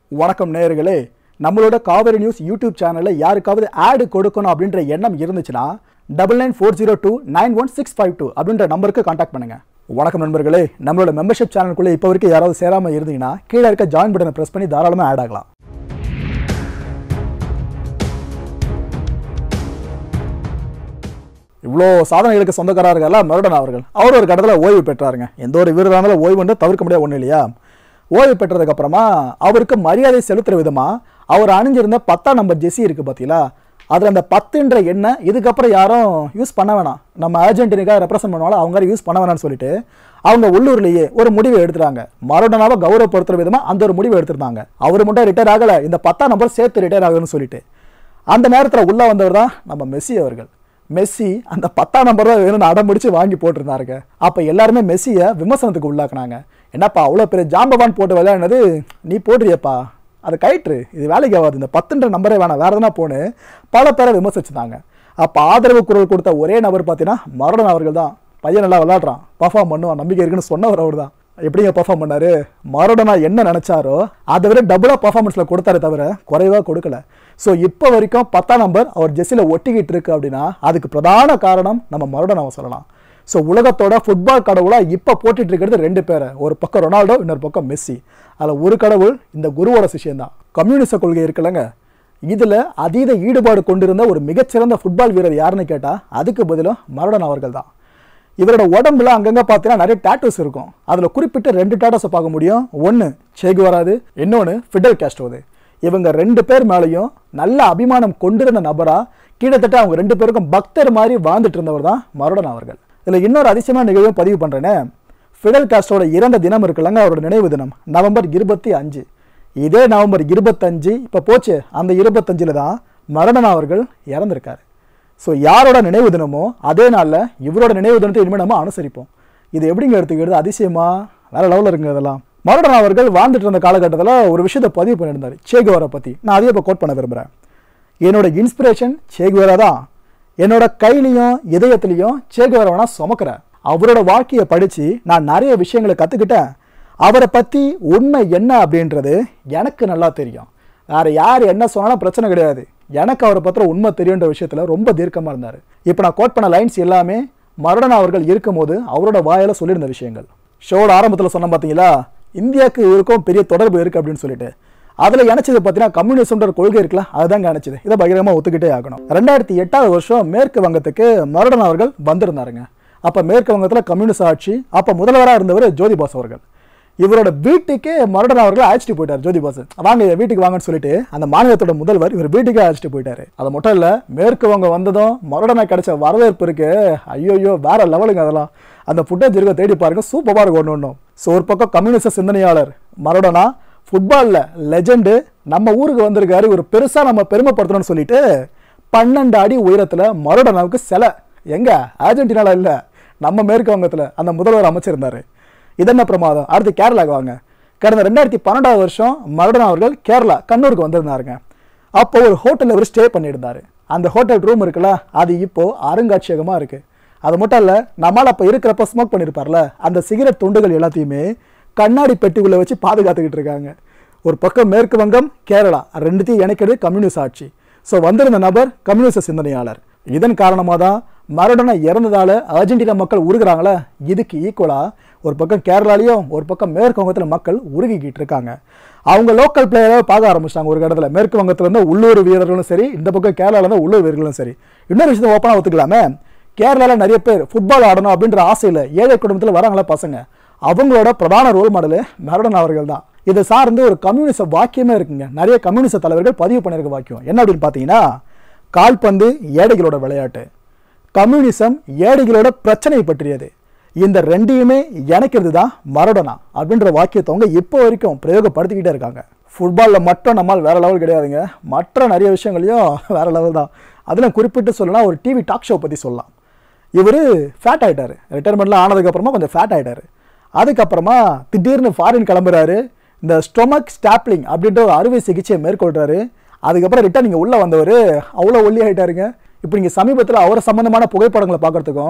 வணக்கம் நேயர்களே நம்மளோட காவேரி நியூஸ் யூடியூப் சேனலில் யாருக்காவது ஆடு கொடுக்கணும் அப்படின்ற எண்ணம் இருந்துச்சுன்னா double nine four zero two nine one six five two அப்படின்ற நம்பருக்கு காண்டாக்ட் பண்ணுங்க வணக்கம் நண்பர்களே நம்மளோட மெம்பர்ஷிப் சேனலுக்குள்ளே இப்போ வரைக்கும் யாராவது சேராமல் இருந்தீங்கன்னா கீழே இருக்க ஜாயின் பட்டனை ப்ரெஸ் பண்ணி தாராளமாக ஆட் ஆகலாம் இவ்வளோ சாதனைகளுக்கு சொந்தக்காரர்கள மருடன் அவர்கள் அவர் ஒரு கடத்தில் ஓய்வு பெற்றாருங்க எந்த ஒரு வீரராக இருந்தாலும் ஓய்வு வந்து தவிர்க்க முடியாத ஒன்றும் இல்லையா ஓய்வு பெற்றதுக்கு அப்புறமா அவருக்கு மரியாதை செலுத்துற விதமா அவர் அணிஞ்சிருந்த பத்தாம் நம்பர் ஜெஸி இருக்கு பார்த்தீங்களா அதில் அந்த பத்துன்ற எண்ணெய் இதுக்கப்புறம் யாரும் யூஸ் பண்ண வேணாம் நம்ம அர்ஜென்டினாக்காக ரெப்ரசென்ட் பண்ணுவாலும் அவங்க யூஸ் பண்ண வேணாம்னு சொல்லிட்டு அவங்க உள்ளூர்லேயே ஒரு முடிவை எடுத்துட்டாங்க மரோடனாவை கௌரவப்படுத்துற விதமா அந்த ஒரு முடிவை எடுத்திருந்தாங்க அவர் மட்டும் ரிட்டையர் ஆகலை இந்த பத்தாம் நம்பர் சேர்த்து ரிட்டையர் ஆகணும்னு சொல்லிட்டு அந்த நேரத்தில் உள்ள வந்தவர் தான் நம்ம மெஸ்ஸி அவர்கள் மெஸ்ஸி அந்த பத்தாம் நம்பர் தான் வேணும்னு அடம் பிடிச்சு வாங்கி போட்டிருந்தாருங்க அப்போ எல்லாருமே மெஸ்ஸியை விமர்சனத்துக்கு உள்ளாக்குனாங்க என்னப்பா அவ்வளோ பெரிய ஜாம்பவான் போட்டு விளையாடினது நீ போடுறியப்பா அது கயிற்று இது வேலைக்கு ஆகாது இந்த பத்துன்ற நம்பரே வேணாம் வேறு எதனா போன்னு பல பேரை விமர்சிச்சிருந்தாங்க அப்போ ஆதரவு குரல் கொடுத்த ஒரே நபர் பார்த்தீங்கன்னா மரணன் அவர்கள் தான் பையன் நல்லா விளாட்றான் பர்ஃபார்ம் பண்ணுவான் நம்பிக்கை இருக்குன்னு சொன்னவர் அவர் தான் எப்படிங்க பர்ஃபார்ம் பண்ணாரு மரோடனா என்ன நினைச்சாரோ அதை விட டபுளாக பர்ஃபார்மன்ஸில் கொடுத்தாரே தவிர குறைவாக கொடுக்கல ஸோ இப்போ வரைக்கும் பத்தாம் நம்பர் அவர் ஜெஸ்ஸில் ஒட்டிக்கிட்டு இருக்கு அப்படின்னா அதுக்கு பிரதான காரணம் நம்ம மரோடனாவை சொல்லலாம் ஸோ உலகத்தோட ஃபுட்பால் கடவுளாக இப்போ போட்டிட்டு இருக்கிறது ரெண்டு பேரை ஒரு பக்கம் ரொனால்டோ இன்னொரு பக்கம் மெஸ்ஸி அதில் ஒரு கடவுள் இந்த குருவோட சிஷியம் தான் கம்யூனிச கொள்கை இருக்குல்லங்க இதில் அதீத ஈடுபாடு கொண்டிருந்த ஒரு மிகச்சிறந்த ஃபுட்பால் வீரர் யாருன்னு கேட்டால் அதுக்கு பதிலும் மரோடன் அவர்கள் தான் இவரோட உடம்புல அங்கங்கே பார்த்தீங்கன்னா நிறைய டேட்டூஸ் இருக்கும் அதில் குறிப்பிட்ட ரெண்டு டேட்டோஸை பார்க்க முடியும் ஒன்று சேகு வராது இன்னொன்று ஃபிடல் கேஸ்ட்ரோது இவங்க ரெண்டு பேர் மேலேயும் நல்ல அபிமானம் கொண்டிருந்த நபரா கிட்டத்தட்ட அவங்க ரெண்டு பேருக்கும் பக்தர் மாதிரி வாழ்ந்துட்டு இருந்தவர் தான் மருடன் அவர்கள் இதில் இன்னொரு அதிசயமான நிகழ்வும் பதிவு பண்ணுறேனே ஃபிடல் காஸ்ட்ரோட இறந்த தினம் இருக்குல்லங்க அவரோட நினைவு தினம் நவம்பர் இருபத்தி அஞ்சு இதே நவம்பர் இருபத்தஞ்சு இப்போ போச்சு அந்த இருபத்தஞ்சில் தான் மரணன் அவர்கள் இறந்திருக்காரு ஸோ யாரோட நினைவு தினமோ அதே நாளில் இவரோட நினைவு தினத்தை இனிமேல் நம்ம அனுசரிப்போம் இது எப்படிங்க எடுத்துக்கிறது அதிசயமா வேற லெவலில் இருக்குங்க இதெல்லாம் மருடன் அவர்கள் வாழ்ந்துட்டு இருந்த காலகட்டத்தில் ஒரு விஷயத்தை பதிவு பண்ணியிருந்தார் சேகுவரை பற்றி நான் அதையே இப்போ கோட் பண்ண விரும்புகிறேன் என்னோட இன்ஸ்பிரேஷன் சேகுவரா தான் என்னோட கையிலையும் இதயத்துலையும் சேகுவரை வேணா சுமக்கிறேன் அவரோட வாழ்க்கையை படித்து நான் நிறைய விஷயங்களை கற்றுக்கிட்டேன் அவரை பற்றி உண்மை என்ன அப்படின்றது எனக்கு நல்லா தெரியும் வேறு யார் என்ன சொன்னாலும் பிரச்சனை கிடையாது எனக்கு அவரை பற்றின உண்மை தெரியுன்ற விஷயத்தில் ரொம்ப தீர்க்கமாக இருந்தார் இப்போ நான் கோட் பண்ண லைன்ஸ் எல்லாமே மருடன் அவர்கள் இருக்கும்போது அவரோட வாயால் சொல்லியிருந்த விஷயங்கள் ஷோட ஆரம்பத்தில் சொன்ன பார்த்தீங்களா இந்தியாவுக்கு இருக்கும் பெரிய தொடர்பு இருக்குது அப்படின்னு சொல்லிட்டு அதில் இணைச்சது பார்த்தீங்கன்னா கம்யூனிசம்ன்ற ஒரு கொள்கை இருக்குல்ல அதுதான் இணைச்சது இதை பகிரங்கமாக ஒத்துக்கிட்டே ஆகணும் ரெண்டாயிரத்தி எட்டாவது வருஷம் மேற்கு வங்கத்துக்கு மருடன் அவர்கள் வந்திருந்தாருங்க அப்போ மேற்கு வங்கத்தில் கம்யூனிஸ்ட் ஆட்சி அப்போ முதல்வராக இருந்தவர் ஜோதிபாஸ் அவர்கள் இவரோட வீட்டுக்கே மருடன் அவர்கள் அழைச்சிட்டு போயிட்டார் ஜோதிபாஸ் வாங்க என் வீட்டுக்கு வாங்கன்னு சொல்லிட்டு அந்த மாநிலத்தோட முதல்வர் இவர் வீட்டுக்கே அழைச்சிட்டு போயிட்டாரு அது மட்டும் இல்ல மேற்கு வங்க வந்ததும் மருடனை கிடைச்ச வரவேற்பு இருக்கு ஐயோயோ வேற லெவலுங்க அதெல்லாம் அந்த ஃபுட்டேஜ் இருக்க தேடி பாருங்க சூப்பராக இருக்கும் ஒன்று ஒன்றும் ஸோ ஒரு பக்கம் கம்யூனிஸ்ட சிந்தனையாளர் மருடனா ஃபுட்பாலில் லெஜெண்டு நம்ம ஊருக்கு வந்திருக்காரு ஒரு பெருசாக நம்ம பெருமைப்படுத்தணும்னு சொல்லிட்டு பன்னெண்டு அடி உயரத்தில் மருடனாவுக்கு சிலை எங்க அர்ஜென்டினால இல்லை நம்ம மேற்கு வங்கத்தில் அந்த முதல்வர் அமைச்சிருந்தாரு இதென்ன பிரமாதம் அடுத்து கேரளாவுக்கு வாங்க கடந்த ரெண்டாயிரத்தி பன்னெண்டாவது வருஷம் மருடன் அவர்கள் கேரளா கண்ணூருக்கு வந்திருந்தாருங்க அப்போ ஒரு ஹோட்டலில் இவர் ஸ்டே பண்ணியிருந்தாரு அந்த ஹோட்டல் ரூம் இருக்குல்ல அது இப்போ அருங்காட்சியகமாக இருக்கு அது மட்டும் இல்லை நம்மளால் அப்போ இருக்கிறப்ப ஸ்மோக் பண்ணியிருப்பார்ல அந்த சிகரெட் துண்டுகள் எல்லாத்தையுமே கண்ணாடி பெட்டிக்குள்ளே வச்சு பாதுகாத்துக்கிட்டு இருக்காங்க ஒரு பக்கம் மேற்கு வங்கம் கேரளா ரெண்டுத்தையும் இணைக்கிறது கம்யூனிஸ்ட் ஆட்சி ஸோ வந்திருந்த நபர் கம்யூனிஸ்ட் சிந்தனையாளர் இதன் காரணமாக தான் மரடனை இறந்ததால அர்ஜென்டினா மக்கள் உருகுறாங்களே இதுக்கு ஈக்குவலாக ஒரு பக்கம் கேரளாலையும் ஒரு பக்கம் மேற்கு வங்கத்தில் மக்கள் உருகிக்கிட்டு இருக்காங்க அவங்க லோக்கல் பிளேயரை பார்க்க ஆரம்பிச்சிட்டாங்க ஒரு இடத்துல மேற்கு வங்கத்துல இருந்து உள்ளூர் வீரர்களும் சரி இந்த பக்கம் கேரளாவில் இருந்து உள்ளூர் வீரர்களும் சரி இன்னொரு விஷயத்தை ஓப்பனாக ஒத்துக்கலாமே கேரளாவில் நிறைய பேர் ஃபுட்பால் ஆடணும் அப்படின்ற ஆசையில் ஏழை குடும்பத்தில் வராங்களே பசங்க அவங்களோட பிரதான ரோல் மாடலு மரடன் அவர்கள் தான் இதை சார்ந்து ஒரு கம்யூனிச வாக்கியமே இருக்குங்க நிறைய கம்யூனிச தலைவர்கள் பதிவு பண்ணியிருக்க வாக்கியம் என்ன அப்படின்னு பார்த்தீங்கன்னா கால்பந்து ஏழைகளோட விளையாட்டு கம்யூனிசம் ஏழைகளோட பிரச்சனை பற்றியது இந்த ரெண்டையுமே இணைக்கிறது தான் மரடனா அப்படின்ற வாக்கியத்தை அவங்க இப்போ வரைக்கும் பிரயோகப்படுத்திக்கிட்டே இருக்காங்க ஃபுட்பாலில் மட்டும் நம்மால் வேற லெவல் கிடையாதுங்க மற்ற நிறைய விஷயங்களையும் வேற லெவல் தான் அதில் குறிப்பிட்டு சொல்லலாம் ஒரு டிவி டாக் ஷோ பற்றி சொல்லலாம் இவர் ஃபேட் ஆகிட்டார் ரிட்டையர்மெண்ட்லாம் ஆனதுக்கப்புறமா கொஞ்சம் ஃபேட் ஆகிட்டார் அதுக்கப்புறமா திடீர்னு ஃபாரின் கிளம்புறாரு இந்த ஸ்டொமக் ஸ்டாப்லிங் அப்படின்ற ஒரு அறுவை சிகிச்சையை மேற்கொள்கிறாரு அதுக்கப்புறம் ரிட்டன் நீங்கள் உள்ளே வந்தவர் அவ்வளோ ஒல்லி ஆகிட்டாருங்க இப்போ நீங்கள் சமீபத்தில் அவரை சம்மந்தமான புகைப்படங்களை பார்க்குறதுக்கும்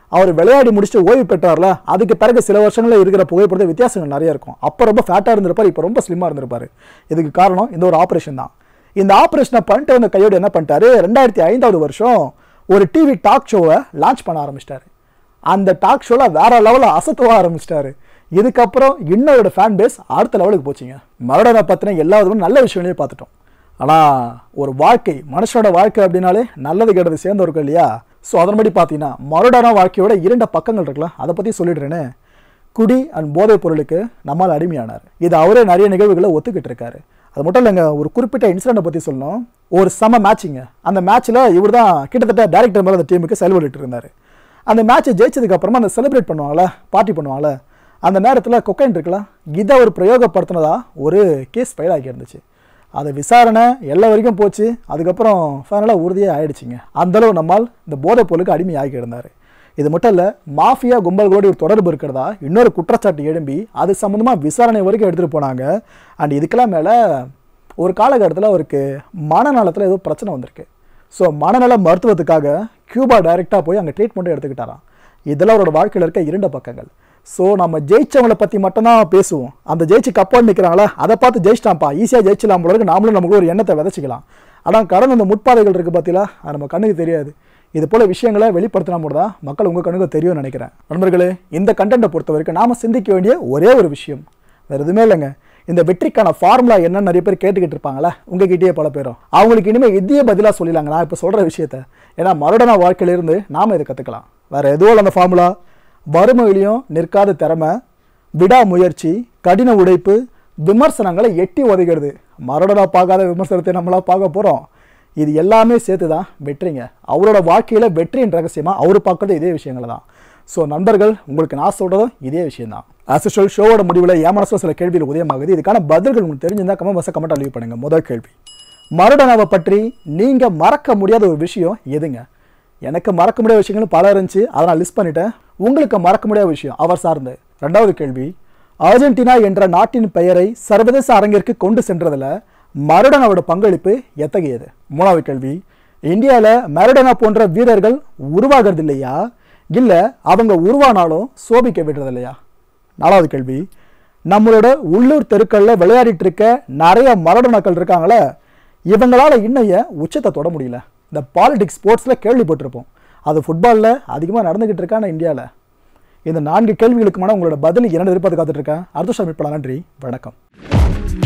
அவர் விளையாடி முடிச்சுட்டு ஓய்வு பெற்றார்ல அதுக்கு பிறகு சில வருஷங்களில் இருக்கிற புகைப்படத்தை வித்தியாசங்கள் நிறைய இருக்கும் அப்போ ரொம்ப ஃபேட்டாக இருந்திருப்பார் இப்போ ரொம்ப ஸ்லிம்மாக இருந்திருப்பார் இதுக்கு காரணம் இந்த ஒரு ஆப்ரேஷன் தான் இந்த ஆப்ரேஷனை பண்ணிட்டு வந்த கையோடு என்ன பண்ணிட்டாரு ரெண்டாயிரத்தி ஐந்தாவது வருஷம் ஒரு டிவி டாக் ஷோவை லான்ச் பண்ண ஆரம்பிச்சிட்டாரு அந்த டாக் ஷோவில் வேற லெவலில் அசத்துவ ஆரம்பிச்சிட்டாரு இதுக்கப்புறம் இன்னொரு ஃபேன் பேஸ் அடுத்த லெவலுக்கு போச்சுங்க மரடனை பற்றின எல்லா விதமும் நல்ல விஷயங்களையும் பார்த்துட்டோம் ஆனால் ஒரு வாழ்க்கை மனுஷனோட வாழ்க்கை அப்படின்னாலே நல்லது கெட்டது சேர்ந்து இருக்கும் இல்லையா ஸோ அதன்படி பார்த்தீங்கன்னா மரடனா வாழ்க்கையோட இரண்டு பக்கங்கள் இருக்குல்ல அதை பற்றி சொல்லிடுறேன்னு குடி அண்ட் போதைப் பொருளுக்கு நம்மால் அடிமையானார் இது அவரே நிறைய நிகழ்வுகளை ஒத்துக்கிட்டு இருக்காரு அது மட்டும் இல்லைங்க ஒரு குறிப்பிட்ட இன்சிடென்ட்டை பற்றி சொல்லணும் ஒரு செம மேட்சிங்க அந்த மேட்ச்சில் இவர் தான் கிட்டத்தட்ட டேரக்டர் மேலே அந்த டீமுக்கு செயல்பட்டு இருந்தார் அந்த மேட்ச்சை ஜெயிச்சதுக்கு அப்புறமா அந்த செலிப்ரேட் பண்ணுவாங்களே பார்ட்டி பண்ணுவாங்களே அந்த நேரத்தில் கொக்கைன் இருக்குல்ல இதை அவர் பிரயோகப்படுத்தினதா ஒரு கேஸ் ஃபைல் ஆகி இருந்துச்சு அது விசாரணை எல்லா வரைக்கும் போச்சு அதுக்கப்புறம் ஃபைனலாக உறுதியாக ஆயிடுச்சுங்க அந்தளவு நம்மால் இந்த போதைப் பொருளுக்கு அடிமை ஆகி இருந்தார் இது மட்டும் இல்லை மாஃபியா கும்பல்களோடு ஒரு தொடர்பு இருக்கிறதா இன்னொரு குற்றச்சாட்டு எழும்பி அது சம்மந்தமாக விசாரணை வரைக்கும் எடுத்துகிட்டு போனாங்க அண்ட் இதுக்கெல்லாம் மேலே ஒரு காலகட்டத்தில் அவருக்கு மனநலத்தில் ஏதோ பிரச்சனை வந்திருக்கு ஸோ மனநல மருத்துவத்துக்காக கியூபா டைரெக்டாக போய் அங்கே ட்ரீட்மெண்ட்டும் எடுத்துக்கிட்டாராம் இதெல்லாம் அவரோட வாழ்க்கையில் இருக்க இரண்டு பக்கங்கள் ஸோ நம்ம ஜெயிச்சவங்களை பற்றி மட்டும்தான் பேசுவோம் அந்த ஜெயிச்சு கப்பால் நிற்கிறாங்களா அதை பார்த்து ஜெயிச்சிட்டான்ப்பா ஈஸியாக ஜெயிச்சலாம் போல இருக்கு நாமளும் நமக்கு ஒரு எண்ணத்தை விதைச்சிக்கலாம் ஆனால் கடந்த இந்த முட்பாதைகள் இருக்குது பார்த்தீங்களா அது நம்ம கண்ணுக்கு தெரியாது இது போல விஷயங்களை வெளிப்படுத்தினா மட்டும் தான் மக்கள் உங்கள் கண்ணுக்கு தெரியும்னு நினைக்கிறேன் நண்பர்களே இந்த கண்டென்ட்டை பொறுத்த வரைக்கும் நாம் சிந்திக்க வேண்டிய ஒரே ஒரு விஷயம் வேறு எதுவுமே இல்லைங்க இந்த வெற்றிக்கான ஃபார்முலா என்னன்னு நிறைய பேர் கேட்டுக்கிட்டு இருப்பாங்களே உங்ககிட்டயே பல பேரும் அவங்களுக்கு இனிமேல் இதையே பதிலாக சொல்லிடலாங்க நான் இப்போ சொல்கிற விஷயத்த ஏன்னா மறுடனா வாழ்க்கையிலிருந்து நாம் இதை கற்றுக்கலாம் வேறு எதுவும் இல்லை அந்த ஃபார்முலா வறுமையிலையும் நிற்காத திறமை விடாமுயற்சி கடின உழைப்பு விமர்சனங்களை எட்டி உதைக்கிறது மறுடனா பார்க்காத விமர்சனத்தை நம்மளா பார்க்க போகிறோம் இது எல்லாமே சேர்த்து தான் வெற்றிங்க அவரோட வாழ்க்கையில் வெற்றியின் ரகசியமாக அவர் பார்க்குறது இதே விஷயங்களை தான் ஸோ நண்பர்கள் உங்களுக்கு நான் சொல்கிறதும் இதே விஷயம் தான் ஆஸ் யூஷுவல் ஷோவோட முடிவில் என் மனசில் சில கேள்விகள் உதயமாகுது இதுக்கான பதில்கள் உங்களுக்கு தெரிஞ்சிருந்தா கமெண்ட் பாக்ஸை கமெண்ட் லீவ் பண்ணுங்கள் முதல் கேள்வி மருடனாவை பற்றி நீங்கள் மறக்க முடியாத ஒரு விஷயம் எதுங்க எனக்கு மறக்க முடியாத விஷயங்கள் பல இருந்துச்சு அதை நான் லிஸ்ட் பண்ணிட்டேன் உங்களுக்கு மறக்க முடியாத விஷயம் அவர் சார்ந்து ரெண்டாவது கேள்வி அர்ஜென்டினா என்ற நாட்டின் பெயரை சர்வதேச அரங்கிற்கு கொண்டு சென்றதில் மருடனாவோட பங்களிப்பு எத்தகையது மூணாவது கேள்வி இந்தியாவில் மருடனா போன்ற வீரர்கள் உருவாகிறது இல்லையா இல்லை அவங்க உருவானாலும் சோபிக்க விடுறது இல்லையா நாலாவது கேள்வி நம்மளோட உள்ளூர் தெருக்களில் விளையாடிட்டு இருக்க நிறைய மரடனாக்கள் இருக்காங்களே இவங்களால இன்னும் ஏன் உச்சத்தை தொட முடியல இந்த பாலிடிக்ஸ் ஸ்போர்ட்ஸில் கேள்விப்பட்டிருப்போம் அது ஃபுட்பாலில் அதிகமாக நடந்துக்கிட்டு இருக்கான இந்தியாவில் இந்த நான்கு கேள்விகளுக்குமான உங்களோட பதில் என்ன எதிர்பார்த்து காத்துட்டு இருக்கேன் அடுத்த ஷோ மீட் பண்ணலாம் நன்றி வணக்கம்